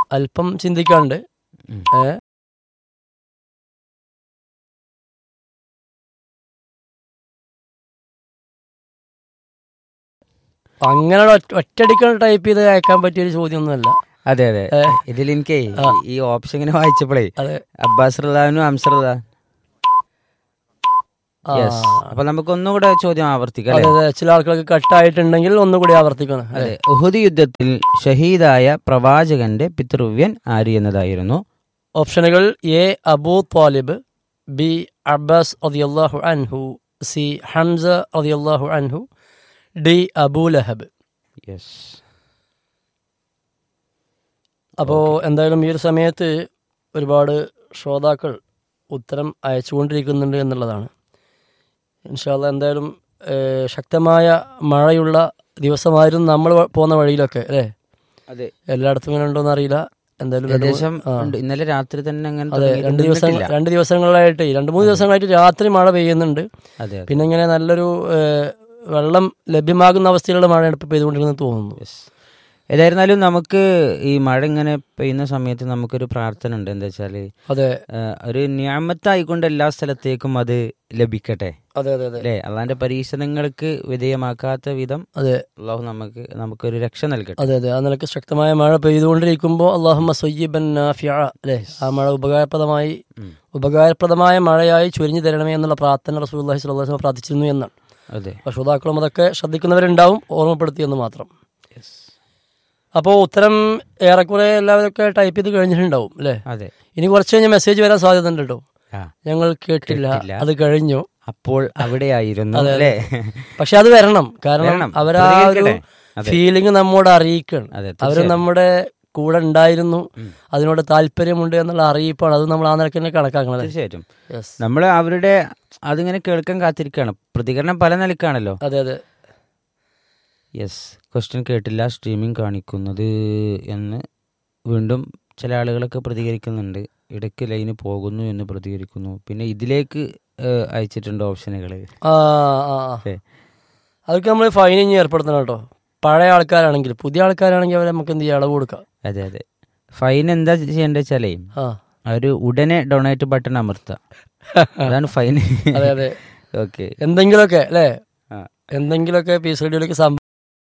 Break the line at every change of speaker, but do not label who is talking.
അല്പം ചിന്തിക്കാണ്ട്
ഉം.
ഏ അങ്ങനെ ഒറ്റ- ഒറ്റയടിക്ക് ടൈപ്പ് ചെയ്ത് അയക്കാൻ പറ്റിയ ഒരു ചോദ്യമൊന്നുമല്ല
അതെ അതെ
ഏ.
ഇതിൽ എനിക്ക്
ആ.
ഈ ഓപ്ഷൻ ഇങ്ങനെ വായിച്ചപ്പോഴേ
അതെ
അബ്ബാസ് റഹ്ലാനും അംസർ റഹ്ലാ
ആ,
യെസ് അപ്പൊ നമുക്ക് ഒന്നുകൂടെ ചോദ്യം ആവർത്തിക്കാം
അതെ
അല്ലേ
അതെ ചില ആൾക്കാർക്ക് കട്ടായിട്ടുണ്ടെങ്കിൽ ഒന്നുകൂടി ആവർത്തിക്കണം അതെ
അതെ ഉഹുദ് യുദ്ധത്തിൽ ഷഹീദായ പ്രവാചകന്റെ പിതൃവ്യൻ ആര് എന്നതായിരുന്നു
ഓപ്ഷനുകൾ A Abu Talib B Abbas റളിയല്ലാഹു അൻഹു സി ഹംസ റളിയല്ലാഹു അൻഹു ഡി അബൂ ലഹബ്
യെസ്
അപ്പോൾ എന്തായാലും ഈ ഒരു സമയത്ത് ഒരുപാട് ശ്രോതാക്കൾ ഉത്തരം അയച്ചുകൊണ്ടിരിക്കുന്നുണ്ട് എന്നുള്ളതാണ് ഇൻഷാല്ല എന്തായാലും ഏഹ്, ശക്തമായ മഴയുള്ള ദിവസമായിരുന്നു നമ്മൾ വ- പോകുന്ന വഴിയിലൊക്കെ അല്ലേ
അതെ
എല്ലായിടത്തും ഇങ്ങനെ ഉണ്ടോന്ന് അറിയില്ല എന്തായാലും രണ്ട് മൂ-
ഏകദേശം
ആ.
ഉണ്ട്. ഇന്നലെ രാത്രി തന്നെ അങ്ങനെ
അതെ
തുടങ്ങിയിട്ട്
രണ്ട് ദിവസം
നിന്നിട്ടില്ല.
രണ്ട് ദിവസങ്ങളായിട്ട് രണ്ട് മൂന്ന് ദിവസങ്ങളായിട്ട് രാത്രി മഴ പെയ്യുന്നുണ്ട്
അതെ അതെ
പിന്നെ ഇങ്ങനെ നല്ലൊരു ഏഹ്, വെള്ളം ലഭ്യമാകുന്ന അവസ്ഥയിലുള്ള മഴയാണ് ഇപ്പോൾ പെയ്തുകൊണ്ടിരുന്നത് തോന്നുന്നു
Yes. ഏതായിരുന്നാലും നമുക്ക് ഈ മഴ ഇങ്ങനെ പെയ്യുന്ന സമയത്ത് നമുക്കൊരു പ്രാർത്ഥന ഉണ്ട് എന്താ വെച്ചാല്
അതെ
ആ, ഒരു ഞാമത്തായിക്കൊണ്ട് എല്ലാ സ്ഥലത്തേക്കും അത് ലഭിക്കട്ടെ
അതെ അതെ അതെ
അല്ലേ അള്ളാന്റെ പരീക്ഷണങ്ങൾക്ക് വിധേയമാക്കാത്ത വിധം
അതെ
അള്ളാഹു നമുക്ക് നമുക്കൊരു രക്ഷ നൽകട്ടെ
അതെ അതെ ആ നിലക്ക് ശക്തമായ മഴ പെയ്തുകൊണ്ടിരിക്കുമ്പോൾ അള്ളാഹുമ്മ സയ്യിബൻ നാഫിഅ അല്ലേ ആ മഴ ഉപകാരപ്രദമായി
ഉം.
ഉപകാരപ്രദമായ മഴയായി ചൊരിഞ്ഞു തരണമേ എന്നുള്ള പ്രാർത്ഥന റസൂലുള്ളാഹി സ്വല്ലല്ലാഹു അലൈഹി വസല്ലം പ്രാർത്ഥിച്ചിരുന്നു എന്നാണ്
അതെ
അപ്പോൾ ശ്രോതാക്കളും അതൊക്കെ ശ്രദ്ധിക്കുന്നവരുണ്ടാവും ഓർമ്മപ്പെടുത്തി എന്ന് മാത്രം അപ്പോൾ ഉത്തരം ഏറെക്കുറെ എല്ലാവരൊക്കെ ടൈപ്പ് ചെയ്ത് കഴിഞ്ഞിട്ടുണ്ടാവും അല്ലേ
അതെ
ഇനി കുറച്ച് കഴിഞ്ഞ് മെസ്സേജ് വരാൻ സാധ്യത ഉണ്ട് കേട്ടോ
ആ
ഞങ്ങൾ കേട്ടില്ല
കേട്ടില്ല.
അത് കഴിഞ്ഞു
അപ്പോൾ അവിടെയായിരുന്നു
അതെ,
അല്ലേ
പക്ഷെ അത് വരണം കാരണം
വരണം.
അവരാ ഒരു
പ്രതികരിക്കട്ടെ. അതെ.
ഫീലിംഗ് നമ്മോട് അറിയിക്കണം
അതെ
അവർ
തീർച്ചയായും.
നമ്മുടെ കൂടെ ഉണ്ടായിരുന്നു
ഉം.
അതിനോട് താല്പര്യമുണ്ട് എന്നുള്ള അറിയിപ്പാണ് അത് നമ്മൾ ആ നിലക്ക് തന്നെ കണക്കാക്കണത്
തീർച്ചയായിട്ടും
യെസ്
നമ്മൾ അവരുടെ അതിങ്ങനെ കേൾക്കാൻ കാത്തിരിക്കുകയാണ് പ്രതികരണം പല നിലക്കാണല്ലോ
അതെ അതെ
യെസ് ക്വസ്റ്റ്യൻ കേട്ടില്ല സ്ട്രീമിംഗ് കാണിക്കുന്നത് എന്ന് വീണ്ടും ചില ആളുകളൊക്കെ പ്രതികരിക്കുന്നുണ്ട് ഇടയ്ക്ക് ലൈന് പോകുന്നു എന്ന് പ്രതികരിക്കുന്നു പിന്നെ ഇതിലേക്ക് ഏഹ്, അയച്ചിട്ടുണ്ട് ഓപ്ഷനുകൾ
ആ ആ ആ. അവർക്ക് നമ്മൾ ഫൈൻ ഇനി ഏർപ്പെടുത്തണം കേട്ടോ പഴയ ആൾക്കാരാണെങ്കിൽ പുതിയ ആൾക്കാരാണെങ്കിൽ അവരെ നമുക്ക് എന്ത് ചെയ്യാം ഇളവ് കൊടുക്കാം
അതെ അതെ ഫൈൻ എന്താ ചെയ്യേണ്ടത് വെച്ചാലേ
ആ
ഒരു ഉടനെ ഡൊണേറ്റ് ബട്ടൺ അമർത്താം അതാണ് ഫൈൻ
അതെ അതെ
ഓക്കെ
എന്തെങ്കിലുമൊക്കെ അല്ലേ
ആ
എന്തെങ്കിലുമൊക്കെ പീസ് റേഡിയോയിലേക്ക് സംഭാവന